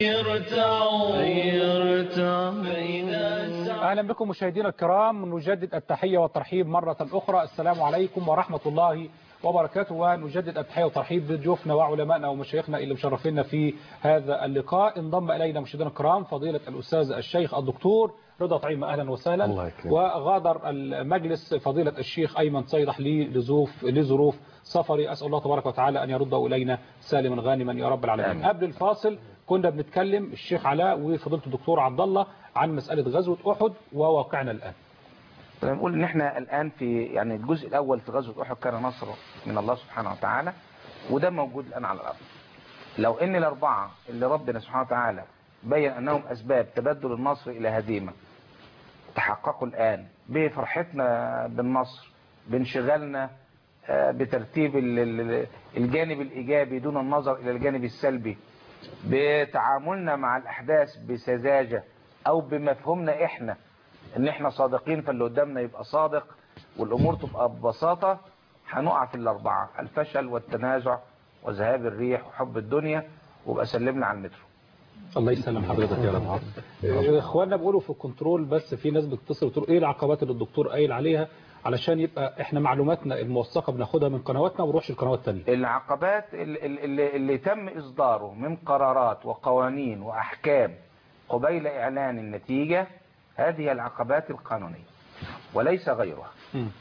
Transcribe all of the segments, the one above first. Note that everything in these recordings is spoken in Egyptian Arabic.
أهلا بكم مشاهدينا الكرام نجدد التحية والترحيب مرة أخرى السلام عليكم ورحمة الله وبركاته ونجدد التحية والترحيب بضيوفنا وعلمائنا ومشايخنا اللي مشرفينا في هذا اللقاء انضم إلينا مشاهدينا الكرام فضيلة الأستاذ الشيخ الدكتور رضا طعيمة أهلا وسهلا الله يكرمك. وغادر المجلس فضيلة الشيخ أيمن صيدح لي لظروف لظروف سفري أسأل الله تبارك وتعالى أن يرده إلينا سالما غانما يا رب العالمين آمين. قبل الفاصل كنا بنتكلم الشيخ علاء وفضيلة الدكتور عبد الله عن مسألة غزوة أحد وواقعنا الآن نقول ان احنا الان في يعني الجزء الاول في غزوه احد كان نصر من الله سبحانه وتعالى وده موجود الان على الارض لو ان الاربعه اللي ربنا سبحانه وتعالى بين انهم اسباب تبدل النصر الى هزيمه تحققوا الان بفرحتنا بالنصر بانشغالنا آه، بترتيب ال- ال- الجانب الايجابي دون النظر الى الجانب السلبي بتعاملنا مع الاحداث بسذاجه او بمفهومنا احنا ان احنا صادقين فاللي قدامنا يبقى صادق والامور تبقى ببساطه هنقع في الاربعه الفشل والتنازع وذهاب الريح وحب الدنيا وابقى سلمنا على المترو الله يسلم حضرتك يا رب آه، اخواننا بيقولوا في الكنترول بس في ناس بتتصل وتقول ايه العقبات اللي الدكتور قايل عليها علشان يبقى احنا معلوماتنا الموثقه بناخدها من قنواتنا وما نروحش القنوات الثانيه العقبات ال- ال- اللي, اللي تم اصداره من قرارات وقوانين واحكام قبيل اعلان النتيجه هذه العقبات القانونيه وليس غيرها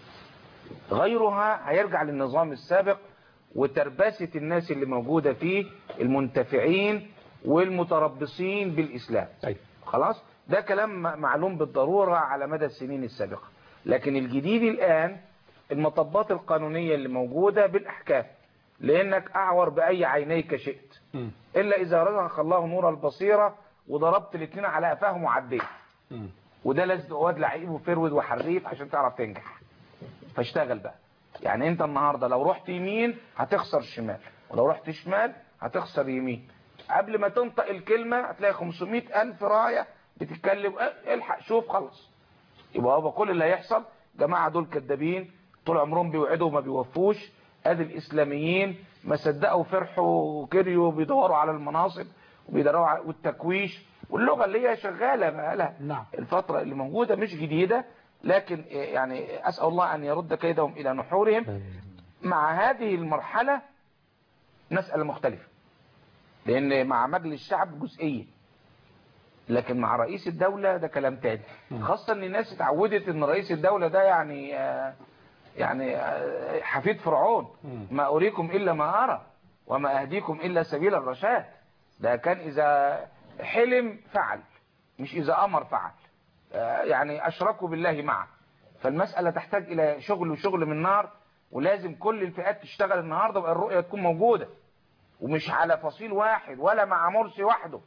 غيرها هيرجع للنظام السابق وتربسة الناس اللي موجودة فيه المنتفعين والمتربصين بالإسلام أيوة. خلاص ده كلام م- معلوم بالضرورة على مدى السنين السابقة لكن الجديد الآن المطبات القانونية اللي موجودة بالأحكام لأنك أعور بأي عينيك شئت مم. إلا إذا رزقك الله نور البصيرة وضربت الاثنين على قفاهم وعديت مم. وده لازم تبقى واد لعيب وفرود وحريف عشان تعرف تنجح فاشتغل بقى يعني انت النهارده لو رحت يمين هتخسر شمال ولو رحت شمال هتخسر يمين قبل ما تنطق الكلمه هتلاقي 500 الف رايه بتتكلم اه، الحق شوف خلص يبقى هو كل اللي هيحصل جماعه دول كدابين طول عمرهم بيوعدوا وما بيوفوش ادي الاسلاميين ما صدقوا فرحوا وكريوا بيدوروا على المناصب وبيدوروا على والتكويش واللغه اللي هي شغاله بقالها نعم. الفتره اللي موجوده مش جديده لكن يعني اسال الله ان يرد كيدهم الى نحورهم مع هذه المرحله مساله مختلفه لان مع مجلس الشعب جزئيه لكن مع رئيس الدولة ده كلام تاني خاصة ان الناس اتعودت ان رئيس الدولة ده يعني آه، يعني آه، حفيد فرعون ما اريكم الا ما ارى وما اهديكم الا سبيل الرشاد ده كان اذا حلم فعل مش اذا امر فعل آه، يعني اشركوا بالله معه فالمسألة تحتاج الى شغل وشغل من نار ولازم كل الفئات تشتغل النهاردة وبقى الرؤية تكون موجودة ومش على فصيل واحد ولا مع مرسي وحده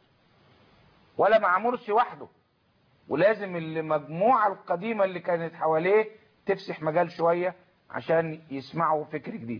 ولا مع مرسي وحده ولازم المجموعة القديمة اللي كانت حواليه تفسح مجال شوية عشان يسمعوا فكر جديد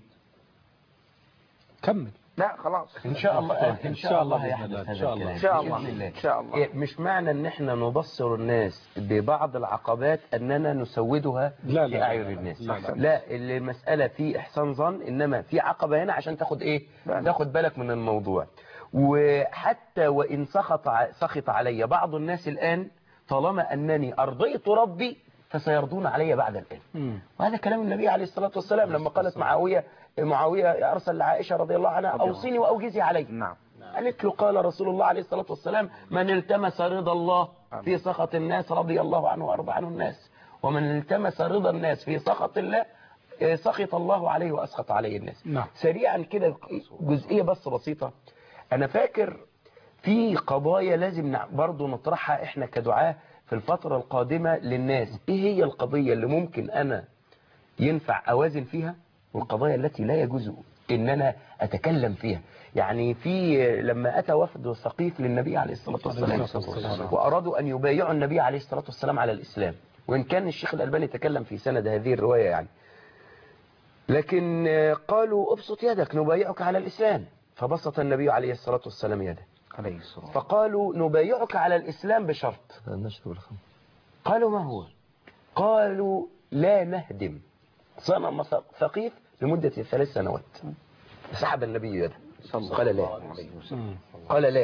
كمل لا خلاص ان شاء الله ان إن شاء شاء الله الله هيحدث بإذن هذا الله. إن الكلام شاء الله بإذن الله. إن شاء الله إيه، مش معنى ان احنا نبصر الناس ببعض العقبات اننا نسودها لا، لا، في لا، اعين لا، الناس لا، لا. لا المسألة في احسان ظن انما في عقبة هنا عشان تاخد ايه لا، لا. تاخد بالك من الموضوع وحتى وان سخط ع- سخط علي بعض الناس الان طالما انني ارضيت ربي فسيرضون علي بعد الان مم. وهذا كلام النبي عليه الصلاة والسلام لما قالت معاوية معاوية أرسل لعائشة رضي الله عنها رضي الله أوصيني وأوجزي علي نعم قالت له قال رسول الله عليه الصلاة والسلام من التمس رضا الله في سخط الناس رضي الله عنه وأرضى عنه الناس ومن التمس رضا الناس في سخط الله آه، سخط الله عليه وأسخط عليه الناس نعم. سريعا كده جزئية بس بسيطة أنا فاكر في قضايا لازم نع- برضو نطرحها إحنا كدعاة في الفترة القادمة للناس إيه هي القضية اللي ممكن أنا ينفع أوازن فيها والقضايا التي لا يجوز ان انا اتكلم فيها يعني في لما اتى وفد ثقيف للنبي عليه الصلاه والسلام والسلام. وارادوا ان يبايعوا النبي عليه الصلاه والسلام على الاسلام وان كان الشيخ الالباني تكلم في سند هذه الروايه يعني لكن قالوا ابسط يدك نبايعك على الاسلام فبسط النبي عليه الصلاه والسلام يده عليه الصلاة فقالوا نبايعك على الاسلام بشرط قالوا ما هو قالوا لا نهدم صنم ثقيف لمدة ثلاث سنوات سحب النبي يده قال لا قال لا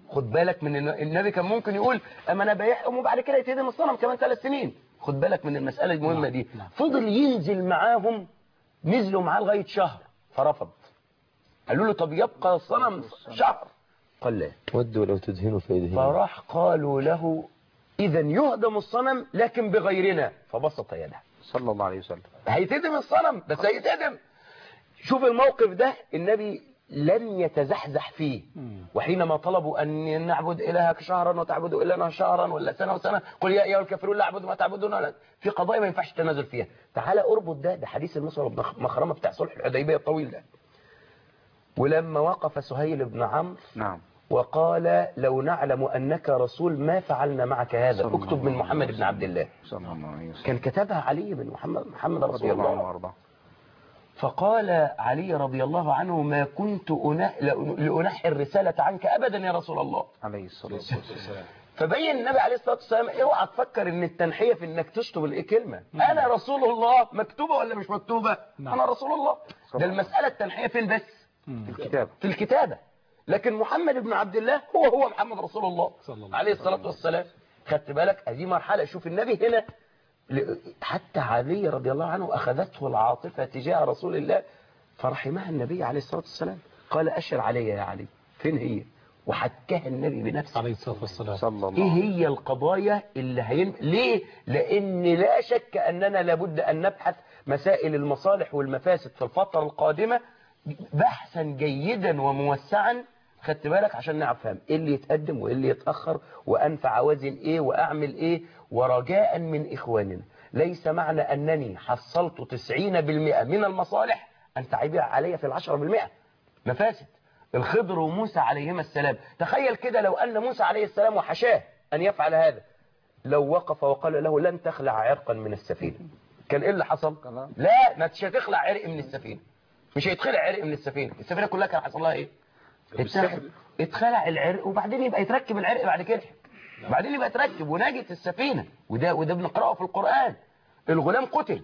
خد بالك من إن النبي كان ممكن يقول اما انا بايعهم وبعد كده يتهدم الصنم كمان ثلاث سنين خد بالك من المسألة المهمة دي نعم. فضل ينزل معاهم نزلوا معاه لغاية شهر فرفض قالوا له طب يبقى الصنم شهر قال لا ودوا لو تدهنوا فيدهنوا فراح قالوا له إذا يهدم الصنم لكن بغيرنا فبسط يده صلى الله عليه وسلم هيتهدم الصنم بس هيتهدم شوف الموقف ده النبي لن يتزحزح فيه وحينما طلبوا أن نعبد إلهك شهرا وتعبد إلهنا شهرا ولا سنة وسنة قل يا أيها الكافرون لا أعبد ما تعبدون ولا في قضايا ما ينفعش التنازل فيها تعالى أربط ده بحديث المصر بن مخرمة بتاع صلح الحديبية الطويل ده ولما وقف سهيل بن عمرو نعم وقال لو نعلم أنك رسول ما فعلنا معك هذا صلى اكتب من الله محمد عليه بن عبد الله صلى الله عليه وسلم كان كتبها علي بن محمد محمد رسول رضي الله عنه الله وارضاه فقال علي رضي الله عنه ما كنت أنح لأنحي الرسالة عنك أبدا يا رسول الله عليه الصلاة والسلام فبين النبي عليه الصلاة والسلام اوعى تفكر ان التنحية في انك تشطب الايه كلمة انا رسول الله مكتوبة ولا مش مكتوبة نعم. انا رسول الله ده المسألة التنحية فين بس في الكتاب في الكتابة لكن محمد بن عبد الله هو هو محمد رسول الله صلى الله عليه الصلاة والسلام خدت بالك هذه مرحلة شوف النبي هنا ل- حتى علي رضي الله عنه أخذته العاطفة تجاه رسول الله فرحمها النبي عليه الصلاة والسلام قال أشر علي يا علي فين هي وحكاها النبي بنفسه عليه الصلاة والسلام صلى الله ايه عليه هي القضايا اللي هين ليه لان لا شك اننا لابد ان نبحث مسائل المصالح والمفاسد في الفترة القادمة بحثا جيدا وموسعا خدت بالك عشان نعرف فهم ايه اللي يتقدم وايه اللي يتأخر وانفع اوازن ايه واعمل ايه ورجاء من اخواننا ليس معنى انني حصلت 90% من المصالح ان تعيب علي في العشرة بالمئة مفاسد الخضر وموسى عليهما السلام تخيل كده لو أن موسى عليه السلام وحشاه أن يفعل هذا لو وقف وقال له لن تخلع عرقا من السفينة كان إيه اللي حصل كلام. لا ما مش هتخلع عرق من السفينة مش هيتخلع عرق من السفينة السفينة كلها كان حصل لها إيه اتخلع- اتخلع العرق وبعدين يبقى يتركب العرق بعد كده بعدين يبقى يتركب ونجت السفينة وده وده بنقرأه في القرآن الغلام قتل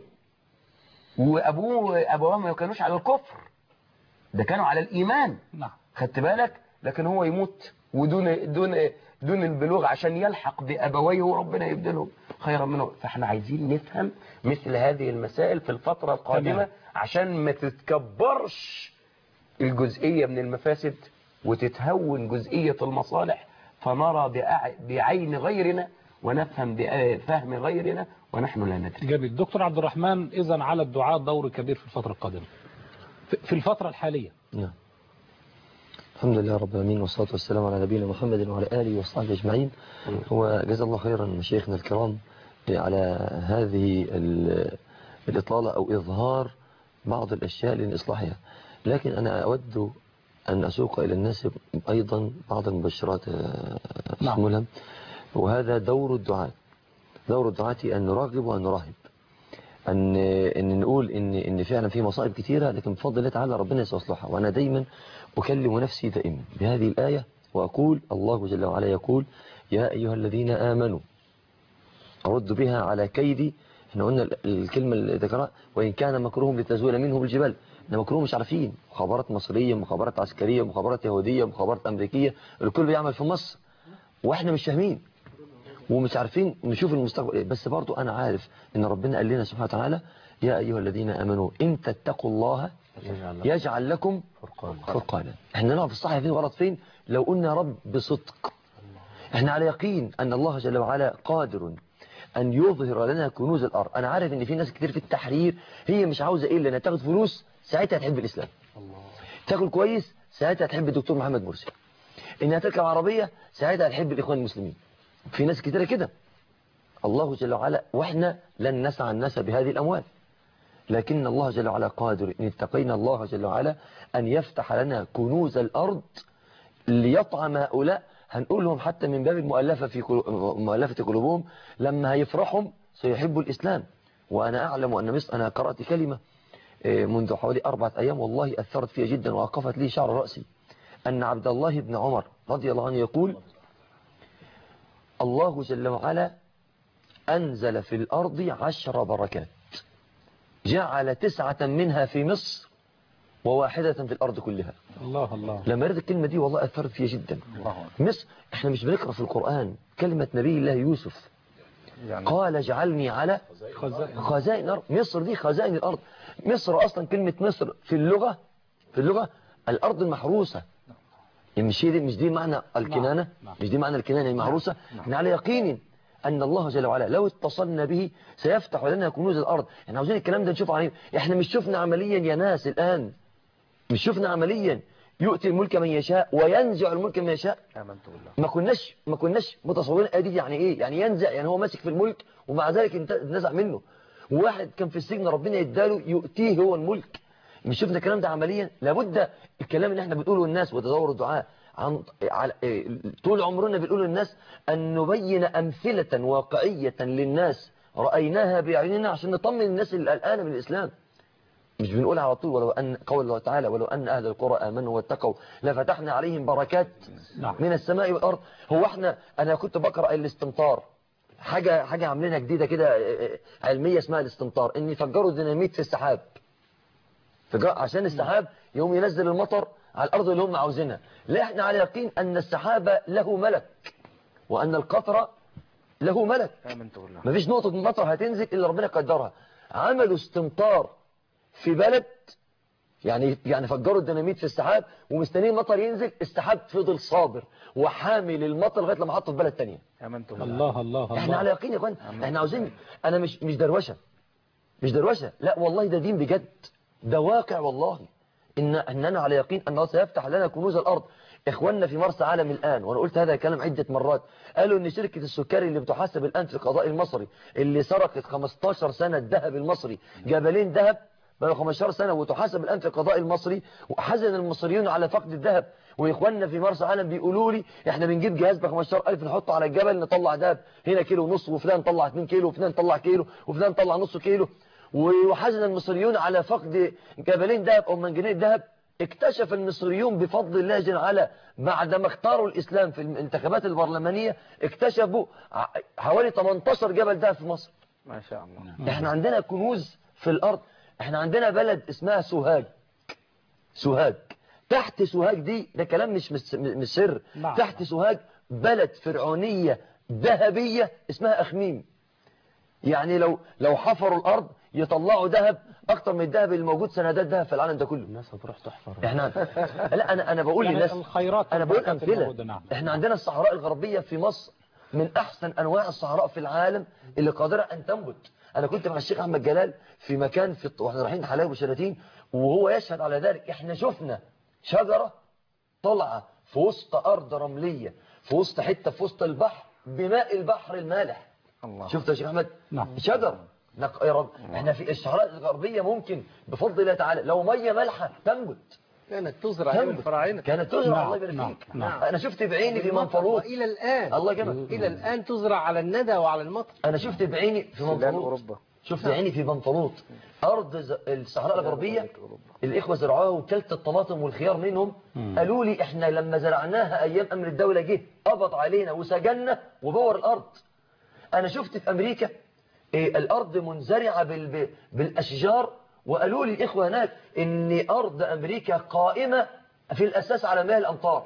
وأبوه أبواه ما كانوش على الكفر ده كانوا على الإيمان نعم خدت بالك لكن هو يموت ودون دون دون البلوغ عشان يلحق بأبويه وربنا يبدلهم خيرا منه فاحنا عايزين نفهم مثل هذه المسائل في الفترة القادمة تمام. عشان ما تتكبرش الجزئية من المفاسد وتتهون جزئية المصالح فنرى بأع- بعين غيرنا ونفهم بفهم غيرنا ونحن لا ندري جميل دكتور عبد الرحمن إذا على الدعاء دور كبير في الفترة القادمة في- في الفترة الحالية نعم الحمد لله رب العالمين والصلاة والسلام على نبينا محمد وعلى آله وصحبه أجمعين هو جزا الله خيرا مشايخنا الكرام على هذه ال- الإطلالة أو إظهار بعض الأشياء لإصلاحها لكن أنا أود أن أسوق إلى الناس أيضا بعض المبشرات آه، نعم. أخ ملهم وهذا دور الدعاء دور الدعاة أن نراغب وأن نراهب ان ان نقول ان ان فعلا في مصائب كثيره لكن بفضل الله تعالى ربنا سيصلحها وانا دايما اكلم نفسي دائما بهذه الايه واقول الله جل وعلا يقول يا ايها الذين امنوا ارد بها على كيدي احنا قلنا ال- الكلمه اللي ذكرها وان كان مكروهم لتزول منه بالجبال احنا مكروهم مش عارفين مخابرات مصريه مخابرات عسكريه مخابرات يهوديه مخابرات امريكيه الكل بيعمل في مصر واحنا مش فاهمين ومش عارفين نشوف المستقبل ايه بس برضو انا عارف ان ربنا قال لنا سبحانه وتعالى يا ايها الذين امنوا ان تتقوا الله يجعل لكم فرقانا احنا نقف الصح فين غلط فين لو قلنا يا رب بصدق احنا على يقين ان الله جل وعلا قادر ان يظهر لنا كنوز الارض انا عارف ان في ناس كتير في التحرير هي مش عاوزه ايه انها تاخد فلوس ساعتها تحب الاسلام تاكل كويس ساعتها تحب الدكتور محمد مرسي انها تركب عربيه ساعتها تحب الاخوان المسلمين في ناس كتيرة كده الله جل وعلا واحنا لن نسعى الناس بهذه الأموال لكن الله جل وعلا قادر إن اتقينا الله جل وعلا أن يفتح لنا كنوز الأرض ليطعم هؤلاء هنقول لهم حتى من باب المؤلفة في قلو- مؤلفة قلوبهم لما هيفرحهم سيحبوا الإسلام وأنا أعلم أن مصر أنا قرأت كلمة آه، منذ حوالي أربعة أيام والله أثرت فيها جدا وأوقفت لي شعر رأسي أن عبد الله بن عمر رضي الله عنه يقول الله جل وعلا أنزل في الأرض عشر بركات جعل تسعة منها في مصر وواحدة في الأرض كلها الله الله لما قريت الكلمة دي والله أثرت فيها جدا مصر احنا مش بنقرأ في القرآن كلمة نبي الله يوسف يعني قال اجعلني على خزائن خزائن الأرض مصر دي خزائن الأرض مصر أصلا كلمة مصر في اللغة في اللغة الأرض المحروسة يعني مش هي دي مش دي معنى الكنانة نعم. مش دي معنى الكنانة المحروسة احنا على يقين أن الله جل وعلا لو اتصلنا به سيفتح لنا كنوز الأرض احنا عاوزين الكلام ده نشوفه عليه احنا مش شفنا عمليا يا ناس الآن مش شفنا عمليا يؤتي الملك من يشاء وينزع الملك من يشاء آمنت بالله ما كناش ما كناش متصورين ادي يعني ايه يعني ينزع يعني هو ماسك في الملك ومع ذلك انت- اتنزع منه وواحد كان في السجن ربنا يداله يؤتيه هو الملك مش شفنا الكلام ده عمليا لابد الكلام اللي احنا بنقوله للناس وتدور الدعاء عن على إيه، طول عمرنا بنقول للناس ان نبين امثله واقعيه للناس رايناها باعيننا عشان نطمن الناس اللي قلقانه من الاسلام مش بنقول على طول ولو أن قول الله تعالى ولو أن أهل القرى آمنوا واتقوا لفتحنا عليهم بركات نعم. من السماء والأرض هو احنا أنا كنت بقرأ الاستمطار حاجة حاجة عاملينها جديدة كده اه، اه، علمية اسمها الاستمطار إن يفجروا ديناميت في السحاب فجاء عشان السحاب يوم ينزل المطر على الأرض اللي هم عاوزينها لا احنا على يقين أن السحاب له ملك وأن القطر له ملك آمنت بالله مفيش نقطة مطر هتنزل إلا ربنا قدرها عملوا استمطار في بلد يعني يعني فجروا الديناميت في السحاب ومستنيين المطر ينزل السحاب فضل صابر وحامل المطر لغايه لما حطه في بلد تانية آمنت بالله الله الله احنا الله على يقين يا اخوان احنا عاوزين انا مش مش دروشه مش دروشه لا والله ده دين بجد ده واقع والله ان اننا على يقين ان الله سيفتح لنا كنوز الارض اخواننا في مرسى عالم الان وانا قلت هذا الكلام عده مرات قالوا ان شركه السكري اللي بتحاسب الان في القضاء المصري اللي سرقت 15 سنه الذهب المصري جبلين ذهب بقى 15 سنه وتحاسب الان في القضاء المصري وحزن المصريون على فقد الذهب واخواننا في مرسى عالم بيقولوا لي احنا بنجيب جهاز ب 15000 نحطه على الجبل نطلع ذهب هنا كيلو ونص وفلان طلع 2 كيلو وفلان طلع كيلو وفلان طلع نص كيلو وحزن المصريون على فقد جبلين ذهب او منجنيق ذهب اكتشف المصريون بفضل الله جل وعلا بعد ما اختاروا الاسلام في الانتخابات البرلمانيه اكتشفوا ع- حوالي 18 جبل ذهب في مصر ما شاء الله احنا عندنا كنوز في الارض احنا عندنا بلد اسمها سوهاج سوهاج تحت سوهاج دي ده كلام مش مش مش سر نعم. تحت سوهاج بلد فرعونية ذهبية اسمها أخميم يعني لو لو حفروا الأرض يطلعوا ذهب أكتر من الذهب اللي موجود سندات ذهب في العالم ده كله الناس هتروح تحفر احنا لا أنا أنا بقول يعني للناس الخيرات أنا بقول والبركات أمثلة الموجودة، نعم. احنا عندنا الصحراء الغربية في مصر من أحسن أنواع الصحراء في العالم اللي قادرة أن تنبت أنا كنت مع الشيخ أحمد جلال في مكان في واحنا رايحين حلاوي وشلاتين وهو يشهد على ذلك احنا شفنا شجرة طالعة في وسط أرض رملية في وسط حتة في وسط البحر بماء البحر المالح الله شفت يا شيخ أحمد نعم. شجر نق... يا رب احنا في الصحراء الغربية ممكن بفضل الله تعالى لو مية مالحة تنبت كانت تزرع يوم تنبت الفراعنة كانت تزرع نعم، الله يبارك نعم، فيك نعم. انا شفت بعيني في منفلوط وإلى الآن الله يجمع إلى الآن تزرع على الندى وعلى المطر انا شفت بعيني في خلال منفلوط أوروبا شفت بعيني في منفلوط ارض ز- الصحراء الغربيه الاخوه زرعوها وكلت الطماطم والخيار منهم قالوا لي احنا لما زرعناها ايام امر الدوله جه قبض علينا وسجننا وبور الارض انا شفت في امريكا إيه الارض منزرعه بال- ب- بالاشجار وقالوا لي الاخوه هناك ان ارض امريكا قائمه في الاساس على مياه الامطار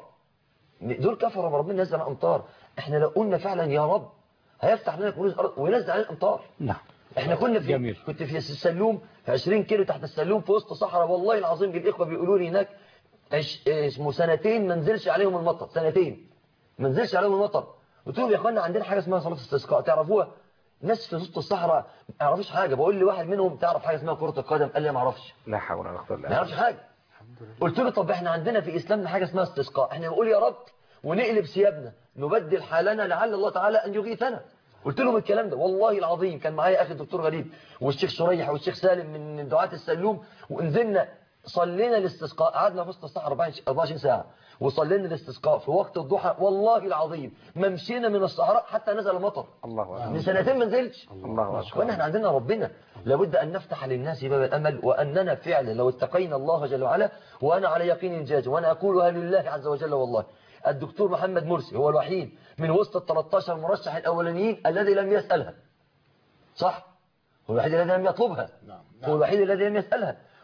دول كفروا بربنا نزل الامطار احنا لو قلنا فعلا يا رب هيفتح لنا كنوز الارض وينزل علينا الامطار نعم احنا كنا في جميل. كنت في السلوم في 20 كيلو تحت السلوم في وسط صحراء والله العظيم الاخوه بيقولوا لي هناك عش... اسمه سنتين ما نزلش عليهم المطر سنتين ما نزلش عليهم المطر قلت لهم يا اخوانا عندنا حاجه اسمها صلاه استسقاء تعرفوها ناس في وسط الصحراء ما يعرفوش حاجه بقول لواحد منهم تعرف حاجه اسمها كره القدم قال لي ما اعرفش لا حول ولا قوة ما إلا بالله يعرفش حاجه قلت له طب احنا عندنا في اسلامنا حاجه اسمها استسقاء احنا بنقول يا رب ونقلب ثيابنا نبدل حالنا لعل الله تعالى ان يغيثنا قلت لهم الكلام ده والله العظيم كان معايا اخي الدكتور غريب والشيخ شريح والشيخ سالم من دعاة السلوم ونزلنا صلينا الاستسقاء قعدنا في وسط الصحراء 24 ساعه وصلينا الاستسقاء في وقت الضحى والله العظيم ما مشينا من الصحراء حتى نزل المطر الله أكبر من سنتين ما نزلش الله أكبر وانا احنا عندنا ربنا لابد أن نفتح للناس باب الأمل وأننا فعلا لو اتقينا الله جل وعلا وأنا على يقين جاز وأنا أقولها لله عز وجل والله الدكتور محمد مرسي هو الوحيد من وسط ال 13 مرشح الأولانيين الذي لم يسألها صح هو الوحيد الذي لم يطلبها هو الوحيد الذي لم يسألها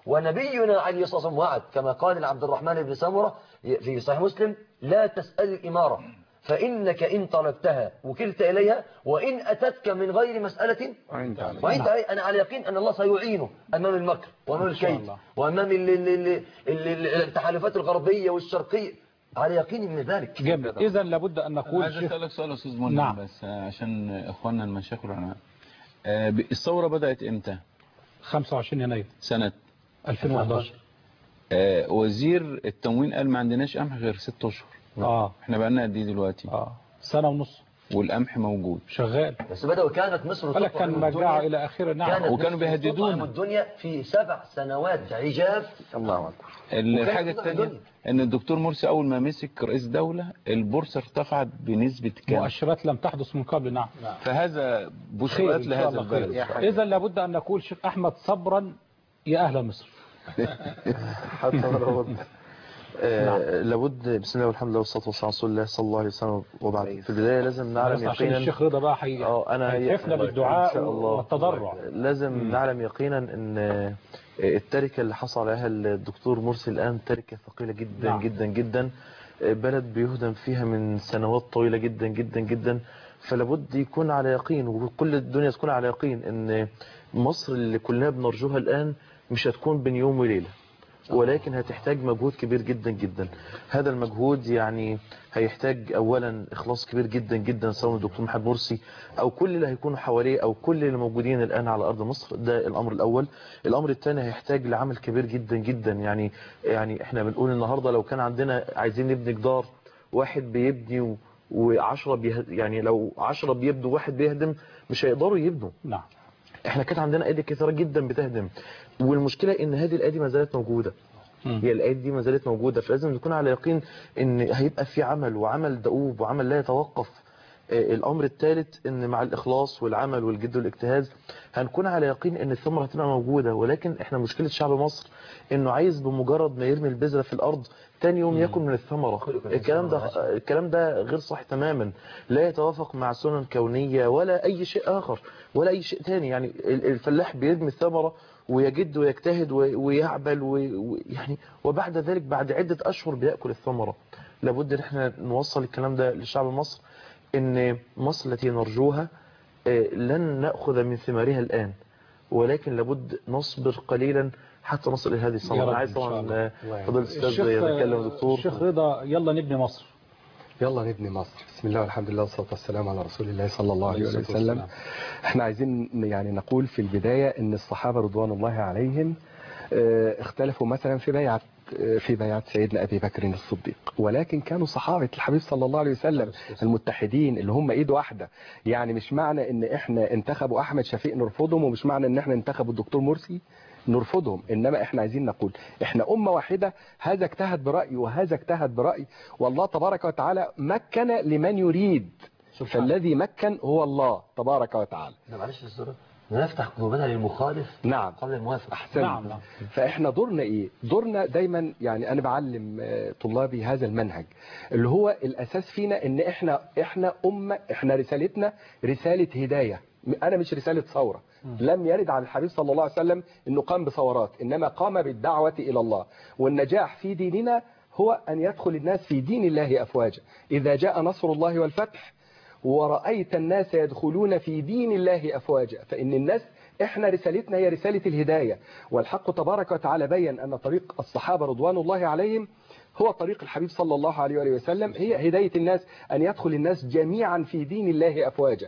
ونبينا عليه الصلاة والسلام وعد كما قال عبد الرحمن بن سمرة في صحيح مسلم لا تسأل الإمارة فإنك إن طلبتها وكلت إليها وإن أتتك من غير مسألة وإنت أنا على يقين أن الله سيعينه أمام المكر وأمام إن شاء الكيد الله. وأمام ال- ال- ال- ال- ال- التحالفات الغربية والشرقية على يقين من ذلك جميل اذا لابد ان نقول عايز شيخ اسالك سؤال يا استاذ منى نعم. بس آه، عشان اخواننا المشايخ والعلماء آه، ب- الثوره بدات امتى 25 يناير سنه 2011 آه، وزير التموين قال ما عندناش قمح غير ست اشهر اه احنا بقالنا قد ايه دلوقتي اه سنه ونص والقمح موجود شغال بس بدأوا كانت مصر قال لك كان تطعم مجاعه الدنيا الى اخره نعم كانت وكانوا مصر بيهددونا. تطعم الدنيا في سبع سنوات عجاف الله أكبر الحاجه وكانت الثانيه الدنيا. ان الدكتور مرسي اول ما مسك رئيس دوله البورصه ارتفعت بنسبه كام مؤشرات لم تحدث من قبل نعم فهذا خير بشرات إن شاء لهذا الله خير. البلد اذا لابد ان نقول شيخ احمد صبرا يا اهل مصر حتى لابد آه، لابد بسم الله والحمد لله والصلاه والسلام على رسول الله صلى الله عليه وسلم وبعد في البدايه لازم نعلم بس عشان يقينا الشيخ رضا بقى حي... اه انا هيتحفنا إن بالدعاء شاء الله والتضرع لازم نعلم يقينا ان آه، التركه اللي حصل عليها الدكتور مرسي الان تركه ثقيله جدا نعم. جدا جدا آه، بلد بيهدم فيها من سنوات طويله جدا جدا جدا فلابد يكون على يقين وكل الدنيا تكون على يقين ان مصر اللي كلنا بنرجوها الان مش هتكون بين يوم وليله ولكن هتحتاج مجهود كبير جدا جدا هذا المجهود يعني هيحتاج اولا اخلاص كبير جدا جدا سواء الدكتور محمد مرسي او كل اللي هيكونوا حواليه او كل اللي موجودين الان على ارض مصر ده الامر الاول الامر الثاني هيحتاج لعمل كبير جدا جدا يعني يعني احنا بنقول النهارده لو كان عندنا عايزين نبني جدار واحد بيبني و- وعشرة بيه يعني لو عشرة بيبنوا واحد بيهدم مش هيقدروا يبنوا نعم احنا كانت عندنا ايدي كثيره جدا بتهدم والمشكله ان هذه الايدي ما زالت موجوده مم. هي الايدي دي ما زالت موجوده فلازم نكون على يقين ان هيبقى في عمل وعمل دؤوب وعمل لا يتوقف آه، الامر الثالث ان مع الاخلاص والعمل والجد والاجتهاد هنكون على يقين ان الثمره هتبقى موجوده ولكن احنا مشكله شعب مصر انه عايز بمجرد ما يرمي البذره في الارض تاني يوم ياكل من الثمره الكلام ده الكلام ده غير صح تماما لا يتوافق مع سنن كونيه ولا اي شيء اخر ولا اي شيء تاني يعني ال- الفلاح بيرمي الثمره ويجد ويجتهد وي- ويعمل وي- ويعني وبعد ذلك بعد عدة أشهر بيأكل الثمرة لابد ان احنا نوصل الكلام ده للشعب المصري ان مصر التي نرجوها آه، لن نأخذ من ثمارها الآن ولكن لابد نصبر قليلا حتى نصل إلى هذه يا الثمرة رب أنا عايز إن شاء طبعا الله. آه، فضل الأستاذ الشيخ يتكلم دكتور الشيخ رضا يلا نبني مصر يلا نبني مصر بسم الله والحمد لله والصلاة والسلام على رسول الله صلى الله عليه عليه الصلاة وسلم والسلام. احنا عايزين يعني نقول في البداية ان الصحابة رضوان الله عليهم اه، اختلفوا مثلا في بيعة اه، في بيعة سيدنا أبي بكر الصديق ولكن كانوا صحابة الحبيب صلى الله عليه وسلم المتحدين اللي هم ايد واحدة يعني مش معنى ان احنا انتخبوا احمد شفيق نرفضهم ومش معنى ان احنا انتخبوا الدكتور مرسي نرفضهم انما احنا عايزين نقول احنا امه واحده هذا اجتهد براي وهذا اجتهد براي والله تبارك وتعالى مكن لمن يريد فالذي مكن هو الله تبارك وتعالى لا معلش يا أستاذ رضا. نفتح قلوبنا للمخالف نعم قبل الموافق احسن نعم نعم فاحنا دورنا ايه دورنا دايما يعني انا بعلم آه، طلابي هذا المنهج اللي هو الاساس فينا ان احنا احنا امه احنا رسالتنا رساله هدايه انا مش رساله ثوره لم يرد عن الحبيب صلى الله عليه وسلم انه قام بثورات انما قام بالدعوه الى الله والنجاح في ديننا هو ان يدخل الناس في دين الله افواجا اذا جاء نصر الله والفتح ورأيت الناس يدخلون في دين الله أفواجا فإن الناس إحنا رسالتنا هي رسالة الهداية والحق تبارك وتعالى بين أن طريق الصحابة رضوان الله عليهم هو طريق الحبيب صلى الله عليه وآله وسلم هي هداية الناس أن يدخل الناس جميعا في دين الله أفواجا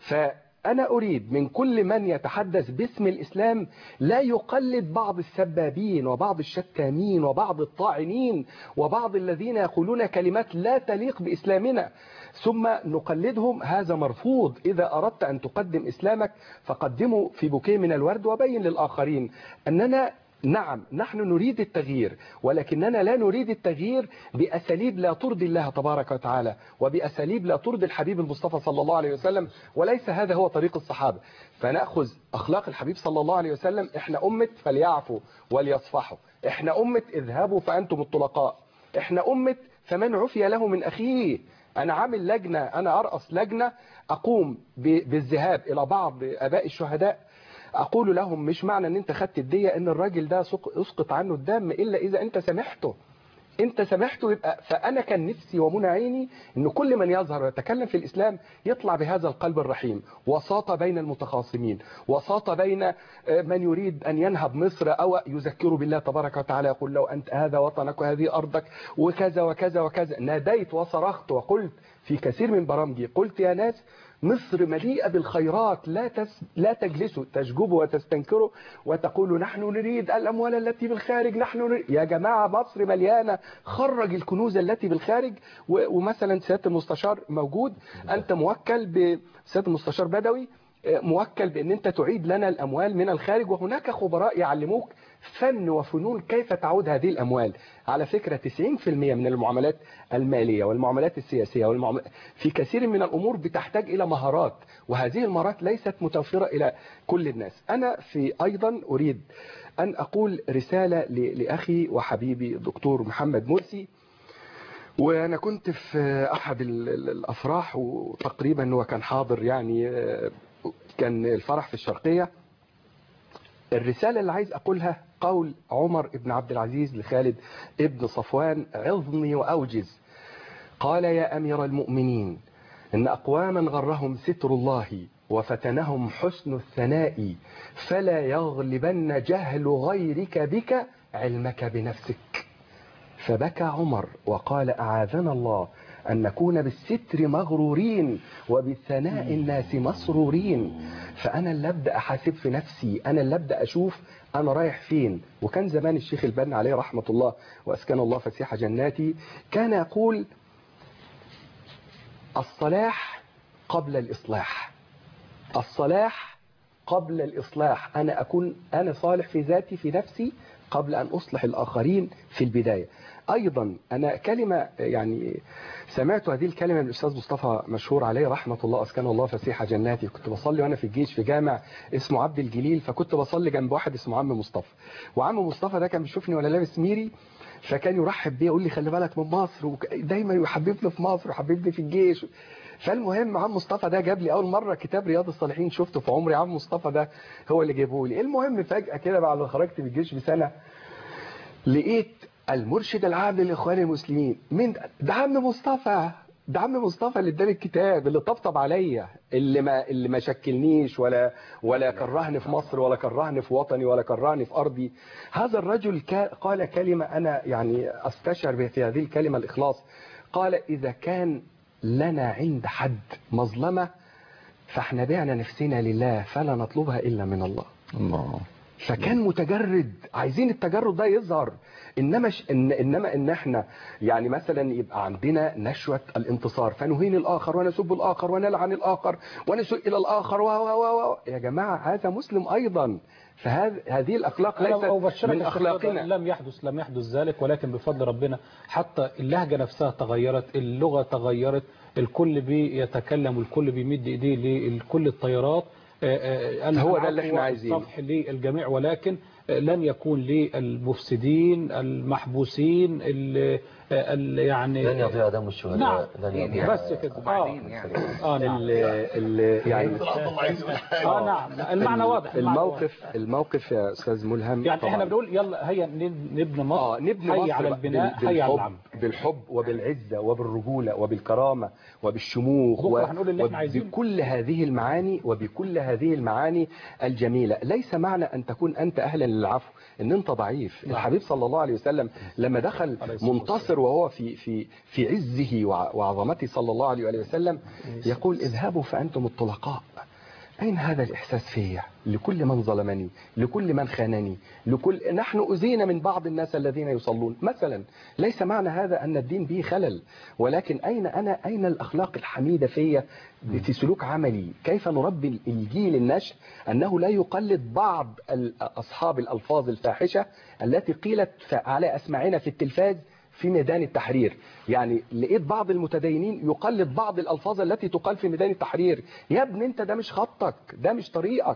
فأنا أريد من كل من يتحدث باسم الإسلام لا يقلد بعض السبابين وبعض الشتامين وبعض الطاعنين وبعض الذين يقولون كلمات لا تليق بإسلامنا ثم نقلدهم هذا مرفوض إذا أردت أن تقدم إسلامك فقدمه في بوكيه من الورد وبين للآخرين أننا نعم نحن نريد التغيير ولكننا لا نريد التغيير بأساليب لا ترضي الله تبارك وتعالى وبأساليب لا ترضي الحبيب المصطفى صلى الله عليه وسلم وليس هذا هو طريق الصحابة فنأخذ أخلاق الحبيب صلى الله عليه وسلم احنا أمة فليعفوا وليصفحوا احنا أمة اذهبوا فأنتم الطلقاء احنا أمة فمن عفي له من أخيه أنا عامل لجنة أنا أرأس لجنة أقوم ب- بالذهاب إلى بعض أباء الشهداء اقول لهم مش معنى ان انت خدت الدية ان الراجل ده سق- يسقط عنه الدم الا اذا انت سامحته انت سامحته يبقى فانا كان نفسي ومنى عيني ان كل من يظهر ويتكلم في الاسلام يطلع بهذا القلب الرحيم وساطه بين المتخاصمين وساطه بين آه، من يريد ان ينهب مصر او يذكره بالله تبارك وتعالى يقول لو انت هذا وطنك وهذه ارضك وكذا وكذا وكذا ناديت وصرخت وقلت في كثير من برامجي قلت يا ناس مصر مليئة بالخيرات لا تس لا تجلسوا تشجبوا وتستنكروا وتقولوا نحن نريد الأموال التي بالخارج نحن نريد يا جماعة مصر مليانة خرج الكنوز التي بالخارج و- ومثلا سيادة المستشار موجود أنت موكل بسيادة المستشار بدوي آه، موكل بأن أنت تعيد لنا الأموال من الخارج وهناك خبراء يعلموك فن وفنون كيف تعود هذه الأموال على فكرة 90% من المعاملات المالية والمعاملات السياسية والمعام... في كثير من الأمور بتحتاج إلى مهارات وهذه المهارات ليست متوفرة إلى كل الناس أنا في أيضا أريد أن أقول رسالة ل... لأخي وحبيبي الدكتور محمد مرسي وأنا كنت في أحد ال- ال- الأفراح وتقريبا هو كان حاضر يعني آه، كان الفرح في الشرقية الرسالة اللي عايز أقولها قول عمر بن عبد العزيز لخالد ابن صفوان عظني وأوجز قال يا أمير المؤمنين إن أقواما غرهم ستر الله وفتنهم حسن الثناء فلا يغلبن جهل غيرك بك علمك بنفسك فبكى عمر وقال أعاذنا الله أن نكون بالستر مغرورين وبثناء الناس مسرورين فأنا اللي أبدأ أحاسب في نفسي أنا اللي أبدأ أشوف أنا رايح فين وكان زمان الشيخ البنا عليه رحمة الله وأسكن الله فسيح جناتي كان يقول الصلاح قبل الإصلاح الصلاح قبل الإصلاح أنا أكون أنا صالح في ذاتي في نفسي قبل أن أصلح الآخرين في البداية أيضا أنا كلمة يعني سمعت هذه الكلمة من الأستاذ مصطفى مشهور عليه رحمة الله أسكن الله فسيح جناتي كنت بصلي وأنا في الجيش في جامع اسمه عبد الجليل فكنت بصلي جنب واحد اسمه عم مصطفى وعم مصطفى ده كان بيشوفني وأنا لابس ميري فكان يرحب بيا يقول لي خلي بالك من مصر ودايما يحببني في مصر ويحببني في الجيش فالمهم عم مصطفى ده جاب لي اول مره كتاب رياض الصالحين شفته في عمري عم مصطفى ده هو اللي جابه لي المهم فجاه كده بعد ما خرجت من الجيش بسنه لقيت المرشد العام للاخوان المسلمين مين ده؟ ده عم مصطفى ده عم مصطفى اللي اداني الكتاب اللي طبطب عليا اللي ما اللي ما شكلنيش ولا ولا كرهني في مصر ولا كرهني في وطني ولا كرهني في ارضي هذا الرجل كا- قال كلمه انا يعني استشعر بها في هذه الكلمه الاخلاص قال اذا كان لنا عند حد مظلمه فاحنا بعنا نفسنا لله فلا نطلبها الا من الله الله فكان متجرد عايزين التجرد ده يظهر انما ش... إن... انما ان احنا يعني مثلا يبقى عندنا نشوه الانتصار فنهين الاخر ونسب الاخر ونلعن الاخر ونسوء الى الاخر و و و و يا جماعه هذا مسلم ايضا فهذه هذه الاخلاق أنا ليست أبشرك من يا شيخ اخلاقنا لم يحدث لم يحدث ذلك ولكن بفضل ربنا حتى اللهجة نفسها تغيرت اللغة تغيرت الكل بيتكلم والكل بيمد ايديه لكل الطيارات آه، آه، هو ده اللي احنا العفو عايزينه. والصفح للجميع ولكن آه، لن يكون للمفسدين المحبوسين ال- آه، ال- يعني لن يضيع دم الشهداء نعم لن يضيع بس كده اه وبعدين يعني اه نعم ال... ال... يعني اه نعم المعنى واضح المعنى واضح. الموقف الموقف يا استاذ ملهم يعني طبعاً. احنا بنقول يلا هيا نبني مصر اه نبني حي مصر على بقى البناء بال- حي على بالحب العمل بالحب وبالعزة وبالرجولة وبالكرامة وبالشموخ بكرة هنقول اللي احنا عايزينه. وبكل هذه المعاني وبكل هذه المعاني الجميلة ليس معنى أن تكون أنت أهلا للعفو أن أنت ضعيف الحبيب صلى الله عليه وسلم لما دخل عليه الصلاة منتصر وهو في في في عزه وع- وعظمته صلى الله عليه وآله وسلم يقول اذهبوا فأنتم الطلقاء أين هذا الإحساس فيا لكل من ظلمني لكل من خانني لكل نحن أزينا من بعض الناس الذين يصلون مثلا ليس معنى هذا أن الدين به خلل ولكن أين أنا أين الأخلاق الحميدة فيا في سلوك عملي كيف نربي الجيل النشء أنه لا يقلد بعض ال- أصحاب الألفاظ الفاحشة التي قيلت ف- على أسماعنا في التلفاز في ميدان التحرير يعني لقيت بعض المتدينين يقلد بعض الألفاظ التي تقال في ميدان التحرير يا ابني انت ده مش خطك ده مش طريقك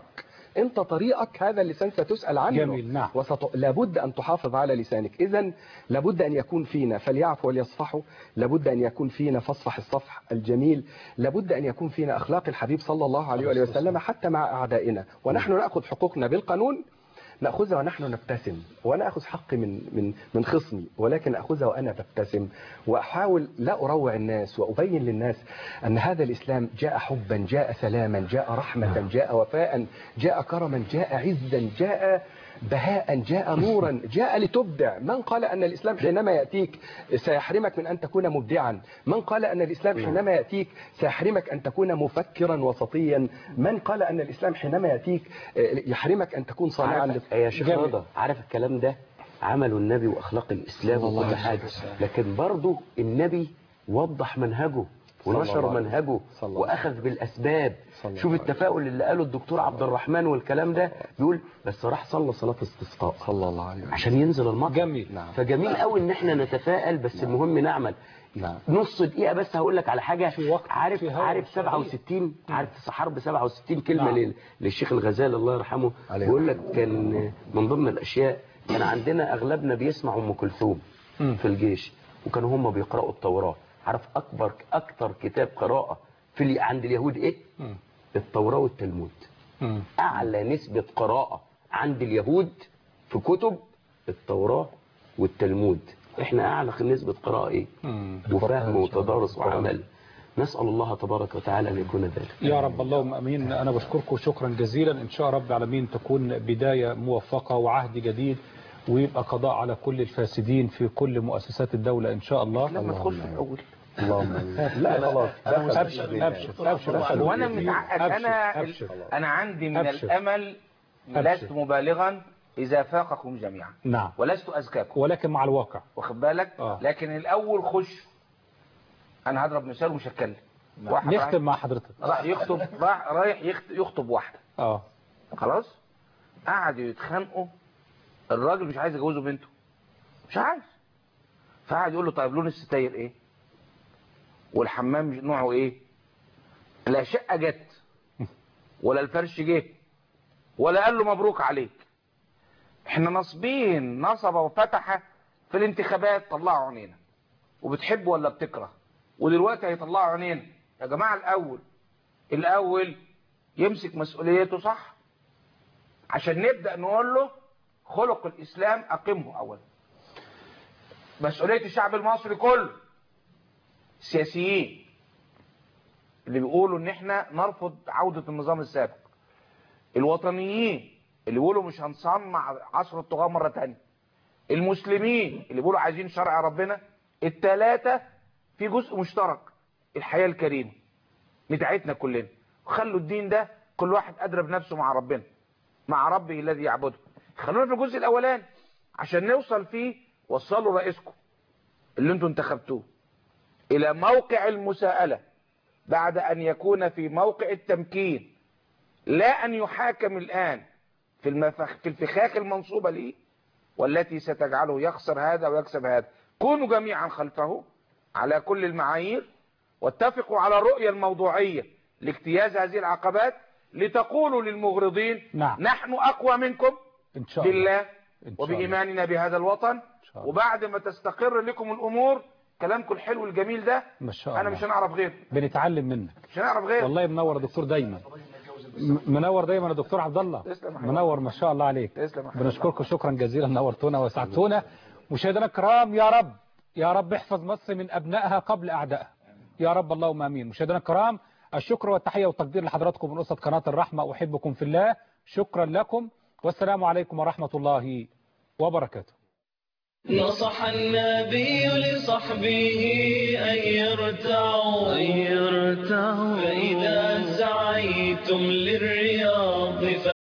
انت طريقك هذا اللسان ستسال عنه جميل، نعم. وست... لابد ان تحافظ على لسانك اذا لابد ان يكون فينا فليعفوا وليصفحوا لابد ان يكون فينا فاصفح الصفح الجميل لابد ان يكون فينا اخلاق الحبيب صلى الله عليه وآله وسلم حتى مع اعدائنا ونحن ناخذ حقوقنا بالقانون ناخذها ونحن نبتسم وانا اخذ حقي من من من خصمي ولكن اخذها وانا ببتسم واحاول لا اروع الناس وابين للناس ان هذا الاسلام جاء حبا جاء سلاما جاء رحمه جاء وفاء جاء كرما جاء عزا جاء بهاء جاء نورا جاء لتبدع من قال أن الإسلام حينما يأتيك سيحرمك من أن تكون مبدعا من قال أن الإسلام حينما يأتيك سيحرمك أن تكون مفكرا وسطيا من قال أن الإسلام حينما يأتيك يحرمك أن تكون صانعا عارف يا شيخ رضا عارف الكلام ده عمله النبي واخلاق الاسلام وكل حاجه لكن برضه النبي وضح منهجه ونشر منهجه واخذ بالاسباب شوف التفاؤل اللي قاله الدكتور عبد الرحمن والكلام ده بيقول بس راح صلى صلاه استسقاء صلى الله عليه وسلم عشان ينزل المطر جميل نعم. فجميل قوي ان احنا نتفائل بس المهم نعمل نعم. نص دقيقه بس هقول لك على حاجه في وقت- عارف في هوا عارف صغير. 67 عارف حرب 67 كلمه نعم. لل- للشيخ الغزالي الله يرحمه عليه بيقول لك كان من ضمن الاشياء كان عندنا اغلبنا بيسمع ام كلثوم مم. في الجيش وكانوا هم بيقراوا التوراه عارف اكبر اكتر كتاب قراءه في ال- عند اليهود ايه مم. التوراه والتلمود مم. اعلى نسبه قراءه عند اليهود في كتب التوراه والتلمود احنا اعلى نسبه قراءه ايه مم. وفهم وتدارس وعمل نسال الله تبارك وتعالى ان يكون ذلك يا رب اللهم امين انا بشكركم شكرا جزيلا ان شاء رب العالمين تكون بدايه موفقه وعهد جديد ويبقى قضاء على كل الفاسدين في كل مؤسسات الدوله ان شاء الله لما تخش في الاول اللهم لا خلاص ابشر ابشر ابشر وانا متعقد انا أبشر. انا عندي من أبشر. الامل أبشر. لست مبالغا اذا فاقكم جميعا نعم ولست اذكاكم ولكن مع الواقع واخد بالك آه. لكن الاول خش انا هضرب مثال ومش هتكلم واحد رايح- نختم مع حضرتك راح يخطب راح رايح يخت- يخطب واحده اه خلاص قعدوا يتخانقوا الراجل مش عايز يجوزه بنته مش عايز فقعد يقول له طيب لون الستاير ايه والحمام نوعه ايه لا شقه جت ولا الفرش جه ولا قال له مبروك عليك احنا نصبين نصب وفتح في الانتخابات طلعوا عينينا وبتحب ولا بتكره ودلوقتي هيطلعوا عينينا يا جماعه الاول الاول يمسك مسؤوليته صح عشان نبدأ نقول له خلق الإسلام أقمه أولا مسؤولية الشعب المصري كله السياسيين اللي بيقولوا ان احنا نرفض عودة النظام السابق الوطنيين اللي بيقولوا مش هنصنع عصر الطغاة مرة تانية المسلمين اللي بيقولوا عايزين شرع ربنا التلاتة في جزء مشترك الحياة الكريمة بتاعتنا كلنا وخلوا الدين ده كل واحد أدرى بنفسه مع ربنا مع ربه الذي يعبده خلونا في الجزء الأولاني عشان نوصل فيه وصلوا رئيسكم اللي انتوا انتخبتوه إلى موقع المساءلة بعد أن يكون في موقع التمكين لا أن يحاكم الآن في, المفخ في الفخاخ المنصوبة ليه والتي ستجعله يخسر هذا ويكسب هذا كونوا جميعا خلفه على كل المعايير واتفقوا على الرؤية الموضوعية لاجتياز هذه العقبات لتقولوا للمغرضين نعم. نحن أقوى منكم ان شاء الله بالله إن شاء الله. وبإيماننا بهذا الوطن شاء الله. وبعد ما تستقر لكم الأمور كلامكم الحلو الجميل ده ما شاء أنا الله مش هنعرف غيره بنتعلم منك مش هنعرف غيره والله منور يا دكتور دايما م- منور دايما يا دكتور عبد الله تسلم يا حبيبي. منور ما شاء الله عليك تسلم يا حبيبي. بنشكركم شكرا جزيلا نورتونا وسعدتونا مشاهدينا الكرام يا رب يا رب احفظ مصر من ابنائها قبل اعدائها يا رب اللهم امين مشاهدينا الكرام الشكر والتحيه والتقدير لحضراتكم من اسره قناه الرحمه احبكم في الله شكرا لكم والسلام عليكم ورحمه الله وبركاته نصح النبي لصحبه أن يرتعوا أن يرتعوا فإذا سعيتم للرياض